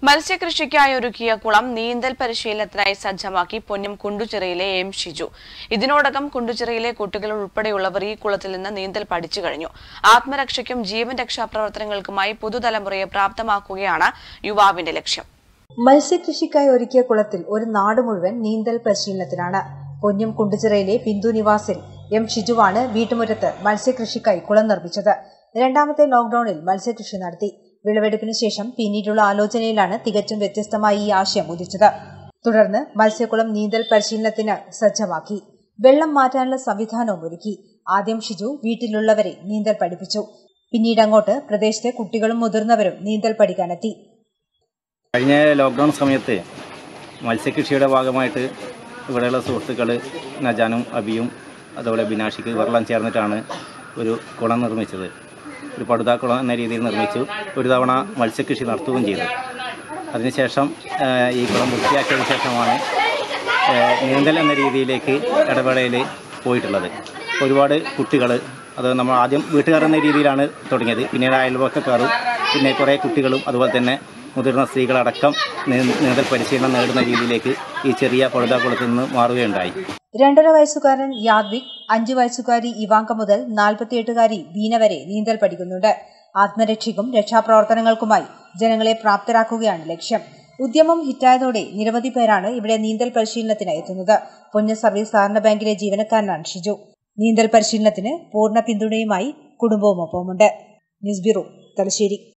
മത്സ്യകൃഷിക്കായി ഒരുക്കിയ കുളം നീന്തൽ പരിശീലനത്തിനായി സജ്ജമാക്കി പൊന്നം കുണ്ടുചിറയിലെ എം ഷിജു ഇതിനോടകം കുണ്ടുചിറയിലെ കുട്ടികൾ ഉൾപ്പെടെയുള്ളവർ ഈ കുളത്തിൽ നിന്ന് നീന്തൽ പഠിച്ചു കഴിഞ്ഞു ആത്മരക്ഷയ്ക്കും ജീവൻ രക്ഷാ പ്രവർത്തനങ്ങൾക്കുമായി പുതുതലമുറയെ പ്രാപ്തമാക്കുകയാണ് യുവാവിന്റെ ലക്ഷ്യം മത്സ്യകൃഷിക്കായി ഒരുക്കിയ കുളത്തിൽ ഒരു നാട് മുഴുവൻ നീന്തൽ പരിശീലനത്തിനാണ് പൊന്നം കുണ്ടുചിറയിലെ ബിന്ദു നിവാസിൽ എം ഷിജുവാണ് വീട്ടുമുറ്റത്ത് മത്സ്യകൃഷിക്കായി കുളം നിർമ്മിച്ചത് രണ്ടാമത്തെ ലോക്ഡൌണിൽ മത്സ്യകൃഷി നടത്തി വിളവെടുപ്പിന് ശേഷം പിന്നീടുള്ള ആലോചനയിലാണ് തികച്ചും വ്യത്യസ്തമായി ഈ ആശയം ഉദിച്ചത് തുടർന്ന് മത്സ്യക്കുളം നീന്തൽ പരിശീലനത്തിന് സജ്ജമാക്കി വെള്ളം മാറ്റാനുള്ള സംവിധാനവും ഒരുക്കി ആദ്യം ഷിജു വീട്ടിലുള്ളവരെ നീന്തൽ പഠിപ്പിച്ചു പിന്നീട് അങ്ങോട്ട് പ്രദേശത്തെ കുട്ടികളും മുതിർന്നവരും നീന്തൽ പഠിക്കാനെത്തി കഴിഞ്ഞ ലോക്ക്ഡൗൺ സമയത്ത് മത്സ്യകൃഷിയുടെ ഭാഗമായിട്ട് ഇവിടെയുള്ള സുഹൃത്തുക്കൾ നജാനും അബിയും അതുപോലെ ബിനാഷിക്ക് വെള്ളം ചേർന്നിട്ടാണ് ഒരു കുളം നിർമ്മിച്ചത് ഒരു പടുതാ കുളം എന്ന രീതിയിൽ നിർമ്മിച്ചു ഒരു തവണ മത്സ്യകൃഷി നടത്തുകയും ചെയ്തു അതിനുശേഷം ആ, ഈ കുളം വൃത്തിയാക്കിയതിന് ശേഷമാണ് ആ, നീന്തൽ എന്ന രീതിയിലേക്ക് ഇടവേളയിൽ പോയിട്ടുള്ളത് ഒരുപാട് കുട്ടികൾ അത് നമ്മൾ ആദ്യം വീട്ടുകാർ എന്ന രീതിയിലാണ് തുടങ്ങിയത് പിന്നീട് അയൽവക്കക്കാരും പിന്നെ കുറേ കുട്ടികളും അതുപോലെ തന്നെ മുതിർന്ന സ്ത്രീകളടക്കം നീ- നീന്തൽ പരിശീലനം നേടുന്ന രീതിയിലേക്ക് ഈ ചെറിയ പഴുതാക്കുളത്തിൽ നിന്ന് മാറുകയുണ്ടായി രണ്ടര വയസ്സുകാരൻ യാദ്വിക് അഞ്ചു വയസ്സുകാരി ഇവാങ്ക മുതൽ നാൽപ്പത്തിയെട്ടുകാരി ബീന വരെ നീന്തൽ പഠിക്കുന്നുണ്ട് ആത്മരക്ഷയ്ക്കും രക്ഷാപ്രവർത്തനങ്ങൾക്കുമായി ജനങ്ങളെ പ്രാപ്തരാക്കുകയാണ് ലക്ഷ്യം ഉദ്യമം ഹിറ്റായതോടെ നിരവധി പേരാണ് ഇവിടെ നീന്തൽ പരിശീലനത്തിന് എത്തുന്നത് പൊന്ന സർവീസ് സഹകരണ ബാങ്കിലെ ജീവനക്കാരനാണ് ഷിജു നീന്തൽ പരിശീലനത്തിന് പൂർണ്ണ പിന്തുണയുമായി കുടുംബവും ഒപ്പമുണ്ട് ന്യൂസ് ബ്യൂറോ തലശ്ശേരി